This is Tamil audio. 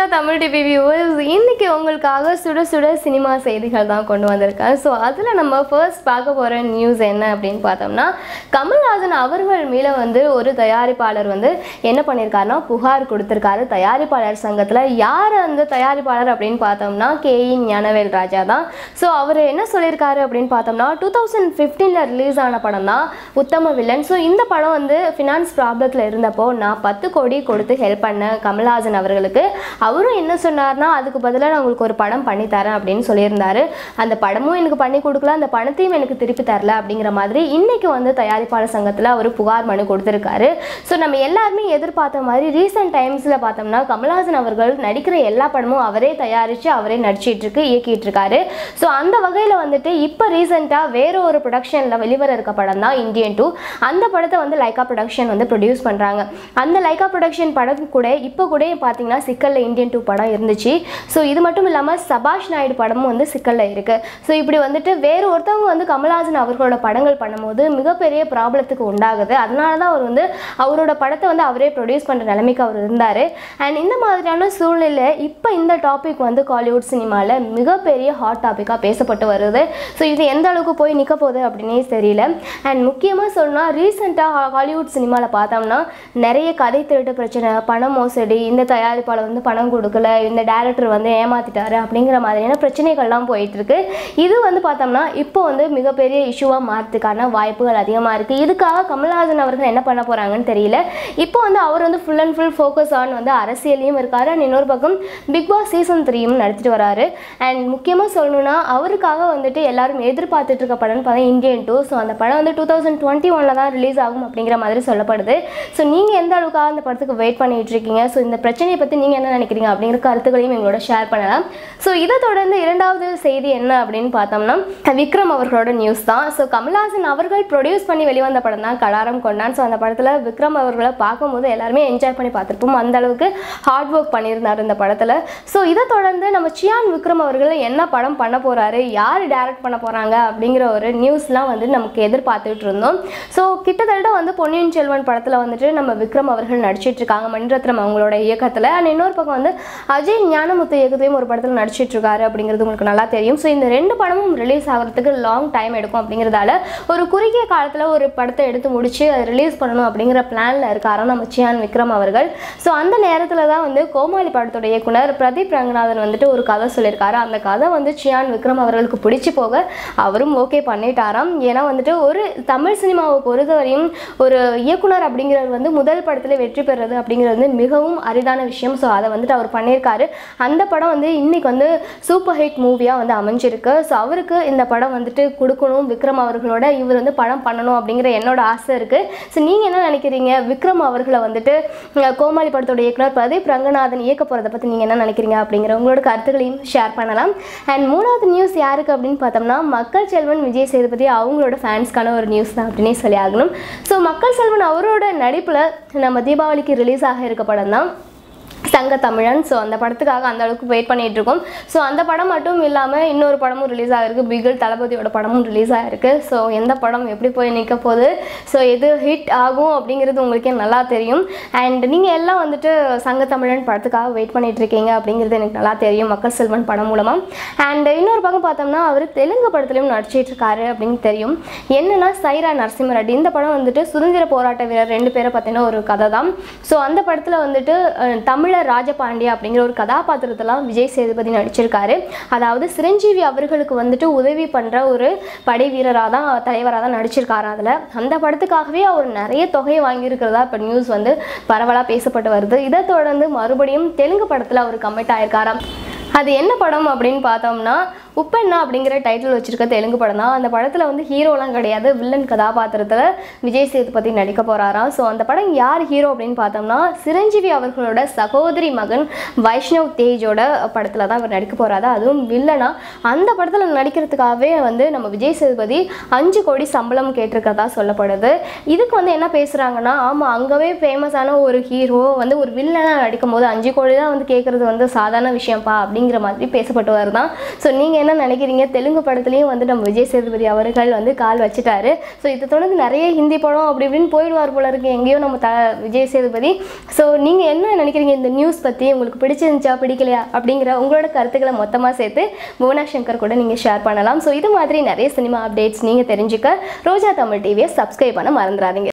மீடியா தமிழ் டிவி வியூவர்ஸ் இன்னைக்கு உங்களுக்காக சுட சுட சினிமா செய்திகள் தான் கொண்டு வந்திருக்கேன் ஸோ அதில் நம்ம ஃபர்ஸ்ட் பார்க்க போகிற நியூஸ் என்ன அப்படின்னு பார்த்தோம்னா கமல்ஹாசன் அவர்கள் மேலே வந்து ஒரு தயாரிப்பாளர் வந்து என்ன பண்ணியிருக்காருன்னா புகார் கொடுத்துருக்காரு தயாரிப்பாளர் சங்கத்தில் யார் அந்த தயாரிப்பாளர் அப்படின்னு பார்த்தோம்னா கே இ ஞானவேல் ராஜா தான் ஸோ அவர் என்ன சொல்லியிருக்காரு அப்படின்னு பார்த்தோம்னா டூ தௌசண்ட் ஃபிஃப்டீனில் ரிலீஸ் ஆன படம் தான் உத்தம வில்லன் ஸோ இந்த படம் வந்து ஃபினான்ஸ் ப்ராப்ளத்தில் இருந்தப்போ நான் பத்து கோடி கொடுத்து ஹெல்ப் பண்ணேன் கமல்ஹாசன் அவர்களுக்கு அவரும் என்ன சொன்னார்னா அதுக்கு பதிலாக நான் உங்களுக்கு ஒரு படம் பண்ணி தரேன் அப்படின்னு சொல்லியிருந்தாரு அந்த படமும் எனக்கு பண்ணி கொடுக்கல அந்த பணத்தையும் எனக்கு திருப்பி தரல அப்படிங்கிற மாதிரி இன்னைக்கு வந்து தயாரிப்பாளர் சங்கத்தில் அவர் புகார் மனு கொடுத்துருக்காரு ஸோ நம்ம எல்லாருமே எதிர்பார்த்த மாதிரி ரீசெண்ட் டைம்ஸில் பார்த்தோம்னா கமல்ஹாசன் அவர்கள் நடிக்கிற எல்லா படமும் அவரே தயாரித்து அவரே நடிச்சிட்டு இருக்கு இயக்கிட்டு இருக்காரு ஸோ அந்த வகையில் வந்துட்டு இப்போ ரீசெண்டாக வேற ஒரு ப்ரொடக்ஷனில் வெளிவர இருக்க படம் தான் இந்தியன் டூ அந்த படத்தை வந்து லைக்கா ப்ரொடக்ஷன் வந்து ப்ரொடியூஸ் பண்ணுறாங்க அந்த லைக்கா ப்ரொடக்ஷன் படம் கூட இப்போ கூட பார்த்தீங்கன்னா சிக்கலில் இந்தியன் டூ படம் இருந்துச்சு ஸோ இது மட்டும் இல்லாமல் சபாஷ் நாயுடு படமும் வந்து சிக்கலில் இருக்குது ஸோ இப்படி வந்துட்டு வேறு ஒருத்தவங்க வந்து கமல்ஹாசன் அவர்களோட படங்கள் பண்ணும்போது மிகப்பெரிய ப்ராப்ளத்துக்கு உண்டாகுது அதனால தான் அவர் வந்து அவரோட படத்தை வந்து அவரே ப்ரொடியூஸ் பண்ணுற நிலைமைக்கு அவர் இருந்தார் அண்ட் இந்த மாதிரியான சூழ்நிலை இப்போ இந்த டாபிக் வந்து காலிவுட் சினிமாவில் மிகப்பெரிய ஹாட் டாப்பிக்காக பேசப்பட்டு வருது ஸோ இது எந்த அளவுக்கு போய் நிற்க போகுது அப்படின்னே தெரியல அண்ட் முக்கியமாக சொன்னால் ரீசெண்டாக ஹாலிவுட் சினிமாவில் பார்த்தோம்னா நிறைய கதை திருட்டு பிரச்சனை பண மோசடி இந்த தயாரிப்பாளர் வந்து பணம் கொடுக்கல இந்த டேரக்டர் வந்து ஏமாத்திட்டாரு அப்படிங்கிற மாதிரியான பிரச்சனைகள்லாம் போயிட்டு இருக்கு இது வந்து பார்த்தோம்னா இப்போ வந்து மிகப்பெரிய இஷ்யூவாக மாறதுக்கான வாய்ப்புகள் அதிகமாக இருக்குது இதுக்காக கமல்ஹாசன் அவர்கள் என்ன பண்ண போகிறாங்கன்னு தெரியல இப்போ வந்து அவர் வந்து full and full focus on வந்து அரசியலையும் இருக்காரு அண்ட் இன்னொரு பக்கம் பிக் பாஸ் சீசன் த்ரீயும் நடத்திட்டு வராரு அண்ட் முக்கியமாக சொல்லணும்னா அவருக்காக வந்துட்டு எல்லாரும் எதிர்பார்த்துட்டு இருக்க படம்னு பார்த்தா இந்தியன் டூ ஸோ அந்த படம் வந்து டூ தௌசண்ட் டுவெண்ட்டி ஒனில் தான் ரிலீஸ் ஆகும் அப்படிங்கிற மாதிரி சொல்லப்படுது ஸோ நீங்கள் எந்த அளவுக்காக அந்த படத்துக்கு வெயிட் பண்ணிட்டு இருக்கீங்க ஸோ இந்த பிரச்சனையை பற்றி நீங்கள் என்ன நினைக்கிறீங்க அப்படிங்கிற கருத்துக்களையும் எங்களோட ஷேர் பண்ணலாம் ஸோ இதை தொடர்ந்து இரண்டாவது செய்தி என்ன அப்படின்னு பார்த்தோம்னா விக்ரம் அவர்களோட நியூஸ் தான் ஸோ கமல்ஹாசன் அவர்கள் ப்ரொடியூஸ் பண்ணி வெளிவந்த படம் தான் கலாரம் கொண்டான் ஸோ அந்த படத்தில் விக்ரம் அவர்களை பார்க்கும்போது எல்லாருமே என்ஜாய் பண்ணி பார்த்துருப்போம் அந்த அளவுக்கு ஹார்ட் ஒர்க் பண்ணியிருந்தார் இந்த படத்தில் ஸோ இதை தொடர்ந்து நம்ம சியான் விக்ரம் அவர்கள் என்ன படம் பண்ண போகிறாரு யார் டைரக்ட் பண்ண போகிறாங்க அப்படிங்கிற ஒரு நியூஸ்லாம் வந்து நமக்கு எதிர்பார்த்துட்டு இருந்தோம் ஸோ கிட்டத்தட்ட வந்து பொன்னியின் செல்வன் படத்தில் வந்துட்டு நம்ம விக்ரம் அவர்கள் நடிச்சிட்டு இருக்காங்க மணிரத்னம் அவங்களோட இயக்கத்தில் அண்ட் இன்னொரு பக்கம் வந்து அஜய் ஞானமுத்து இயக்கத்தையும் ஒரு படத்தில் நடிச்சிட்டு இருக்காரு அப்படிங்கிறது உங்களுக்கு நல்லா தெரியும் ஸோ இந்த ரெண்டு படமும் ரிலீஸ் ஆகிறதுக்கு லாங் டைம் எடுக்கும் அப்படிங்கிறதால ஒரு குறுகிய காலத்தில் ஒரு படத்தை எடுத்து முடிச்சு அதை ரிலீஸ் பண்ணணும் அப்படிங்கிற பிளானில் இருக்காராம் நம்ம சியான் விக்ரம் அவர்கள் ஸோ அந்த நேரத்தில் தான் வந்து கோமாளி படத்தோட இயக்குனர் பிரதீப் ரங்கநாதன் வந்துட்டு ஒரு கதை சொல்லியிருக்காரு அந்த கதை வந்து சியான் விக்ரம் அவர்களுக்கு பிடிச்சி போக அவரும் ஓகே பண்ணிட்டாராம் ஏன்னா வந்துட்டு ஒரு தமிழ் சினிமாவை பொறுத்தவரையும் ஒரு இயக்குனர் அப்படிங்கிறவர் வந்து முதல் படத்தில் வெற்றி பெறுறது அப்படிங்கிறது வந்து மிகவும் அரிதான விஷயம் ஸோ அதை வந்துட்டு அவர் பண்ணியிருக்காரு அந்த படம் வந்து இன்னைக்கு வந்து சூப்பர் ஹிட் மூவியாக வந்து அமைஞ்சிருக்கு ஸோ அவருக்கு இந்த படம் வந்துட்டு கொடுக்கணும் விக்ரம் அவர்களோட இவர் வந்து படம் பண்ணணும் அப்படிங்கிற என்னோட ஆசை இருக்குது ஸோ நீங்கள் என்ன நினைக்கிறீங்க விக்ரம் அவர்களை வந்துட்டு அஹ், கோமாளி படத்தோட இயக்குனர் பிரதீப் ரங்கநாதன் இயக்க போகிறத பற்றி நீங்கள் என்ன நினைக்கிறீங்க அப்படிங்கிற உங்களோட கருத்துக்களையும் ஷேர் பண்ணலாம் அண்ட் மூணாவது நியூஸ் யாருக்கு அப்படின்னு பார்த்தோம்னா மக்கள் செல்வன் விஜய் சேதுபதி அவங்களோட ஃபேன்ஸ்க்கான ஒரு நியூஸ் தான் அப்படின்னே சொல்லி ஆகணும் ஸோ மக்கள் செல்வன் அவரோட நடிப்பில் நம்ம தீபாவளிக்கு ரிலீஸ் ஆக இருக்க படம் தான் சங்க தமிழன் ஸோ அந்த படத்துக்காக அந்த அளவுக்கு வெயிட் பண்ணிட்டு இருக்கோம் ஸோ அந்த படம் மட்டும் இல்லாமல் இன்னொரு படமும் ரிலீஸ் ஆகிருக்கு பிகில் தளபதியோட படமும் ரிலீஸ் ஆகிருக்கு ஸோ எந்த படம் எப்படி போய் நிற்க போகுது ஸோ எது ஹிட் ஆகும் அப்படிங்கிறது உங்களுக்கே நல்லா தெரியும் அண்ட் நீங்கள் எல்லாம் வந்துட்டு சங்க தமிழன் படத்துக்காக வெயிட் பண்ணிட்டு இருக்கீங்க அப்படிங்கிறது எனக்கு நல்லா தெரியும் மக்கள் செல்வன் படம் மூலமாக அண்ட் இன்னொரு பக்கம் பார்த்தோம்னா அவர் தெலுங்கு படத்துலையும் நடிச்சிட்டு இருக்காரு அப்படின்னு தெரியும் என்னன்னா சைரா நரசிம்ம ரெட்டி இந்த படம் வந்துட்டு சுதந்திர போராட்ட வீரர் ரெண்டு பேரை பற்றின ஒரு கதை தான் ஸோ அந்த படத்தில் வந்துட்டு அஹ், தமிழர் ராஜபாண்டியா அப்படிங்கிற ஒரு கதாபாத்திரத்தெல்லாம் விஜய் சேதுபதி நடிச்சிருக்காரு அதாவது சிரஞ்சீவி அவர்களுக்கு வந்துட்டு உதவி பண்ணுற ஒரு படை வீரராக தான் தலைவராக தான் நடிச்சிருக்காரு அதில் அந்த படத்துக்காகவே அவர் நிறைய தொகையை வாங்கியிருக்கிறதா இப்போ நியூஸ் வந்து பரவலாக பேசப்பட்டு வருது இதை தொடர்ந்து மறுபடியும் தெலுங்கு படத்தில் அவர் கமிட் ஆயிருக்காராம் அது என்ன படம் அப்படின்னு பார்த்தோம்னா உப்பெண்ணா அப்படிங்கிற டைட்டில் வச்சிருக்க தெலுங்கு படம் தான் அந்த படத்தில் வந்து ஹீரோலாம் கிடையாது வில்லன் கதாபாத்திரத்தில் விஜய் சேதுபதி நடிக்க போகிறாராம் ஸோ அந்த படம் யார் ஹீரோ அப்படின்னு பார்த்தோம்னா சிரஞ்சீவி அவர்களோட சகோதரி மகன் வைஷ்ணவ் தேஜோட படத்தில் தான் அவர் நடிக்க போகிறாரு அதுவும் வில்லனா அந்த படத்தில் நடிக்கிறதுக்காகவே வந்து நம்ம விஜய் சேதுபதி அஞ்சு கோடி சம்பளம் கேட்டிருக்கிறதா சொல்லப்படுது இதுக்கு வந்து என்ன பேசுகிறாங்கன்னா ஆமாம் அங்கவே ஃபேமஸான ஒரு ஹீரோ வந்து ஒரு வில்லனாக நடிக்கும் போது அஞ்சு கோடி தான் வந்து கேட்குறது வந்து சாதாரண விஷயம்ப்பா அப்படிங்கிற மாதிரி பேசப்பட்டு வருதான் ஸோ நீங்கள் என்ன நினைக்கிறீங்க தெலுங்கு படத்துலையும் வந்து நம்ம விஜய் சேதுபதி அவர்கள் வந்து கால் வச்சுட்டாரு ஸோ இதை தொடர்ந்து நிறைய ஹிந்தி படம் அப்படி இப்படின்னு போயிடுவார் போல இருக்கு எங்கேயோ நம்ம த விஜய் சேதுபதி ஸோ நீங்கள் என்ன நினைக்கிறீங்க இந்த நியூஸ் பற்றி உங்களுக்கு பிடிச்சிருந்துச்சா பிடிக்கலையா அப்படிங்கிற உங்களோட கருத்துக்களை மொத்தமாக சேர்த்து புவனா சங்கர் கூட நீங்கள் ஷேர் பண்ணலாம் ஸோ இது மாதிரி நிறைய சினிமா அப்டேட்ஸ் நீங்கள் தெரிஞ்சுக்க ரோஜா தமிழ் டிவியை சப்ஸ்கிரைப் பண்ண மறந்துடாதீங்க